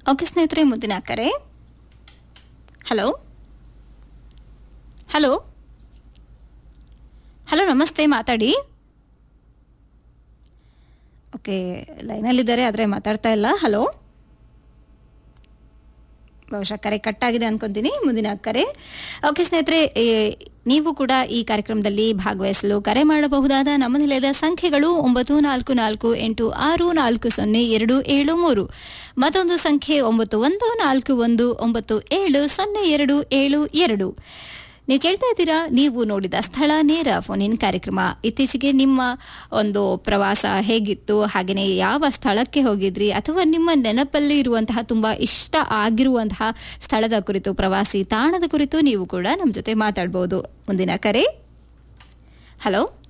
okay ಸ್ನೇಹಿತರೆ ಮುಂದಿನ ಕರೆ ಹಲೋ ಹಲೋ ಹಲೋ ನಮಸ್ತೆ ಮಾತಾಡಿ ಓಕೆ ಲೈನಲ್ಲಿದ್ದಾರೆ ಆದರೆ ಮಾತಾಡ್ತಾ ಇಲ್ಲ ಹಲೋ ಬಹುಶಃ ಕರೆ ಕಟ್ ಆಗಿದೆ ಅನ್ಕೊಂತೀನಿ ಮುಂದಿನ ಕರೆ ಓಕೆ ಸ್ನೇಹಿತರೆ ಏ, ನೀವು ಕೂಡ ಈ ಕಾರ್ಯಕ್ರಮದಲ್ಲಿ ಭಾಗವಹಿಸಲು ಕರೆ ಮಾಡಬಹುದಾದ ನಮ್ಮ ನಿಲಯದ ಸಂಖ್ಯೆಗಳು ಒಂಬತ್ತು ನಾಲ್ಕು ನಾಲ್ಕು ಎಂಟು ಆರು ನಾಲ್ಕು ಸೊನ್ನೆ ಎರಡು ಏಳು ಮೂರು ಮತ್ತೊಂದು ಸಂಖ್ಯೆ ಒಂಬತ್ತು ಒಂದು ನಾಲ್ಕು ಒಂದು ಒಂಬತ್ತು ಏಳು ಸೊನ್ನೆ ಎರಡು ಏಳು ಎರಡು ನೀವು ಕೇಳ್ತಾ ಇದ್ದೀರಾ ನೀವು ನೋಡಿದ ಸ್ಥಳ ನೇರ ಫೋನ್ ಇನ್ ಕಾರ್ಯಕ್ರಮ ಇತ್ತೀಚೆಗೆ ನಿಮ್ಮ ಒಂದು ಪ್ರವಾಸ ಹೇಗಿತ್ತು ಹಾಗೆಯೇ ಯಾವ ಸ್ಥಳಕ್ಕೆ ಹೋಗಿದ್ರಿ ಅಥವಾ ನಿಮ್ಮ ನೆನಪಲ್ಲಿ ಇರುವಂತಹ ತುಂಬಾ ಇಷ್ಟ ಆಗಿರುವಂತಹ ಸ್ಥಳದ ಕುರಿತು ಪ್ರವಾಸಿ ತಾಣದ ಕುರಿತು ನೀವು ಕೂಡ ನಮ್ಮ ಜೊತೆ ಮಾತಾಡ್ಬೋದು ಮುಂದಿನ ಕರೆ ಹಲೋ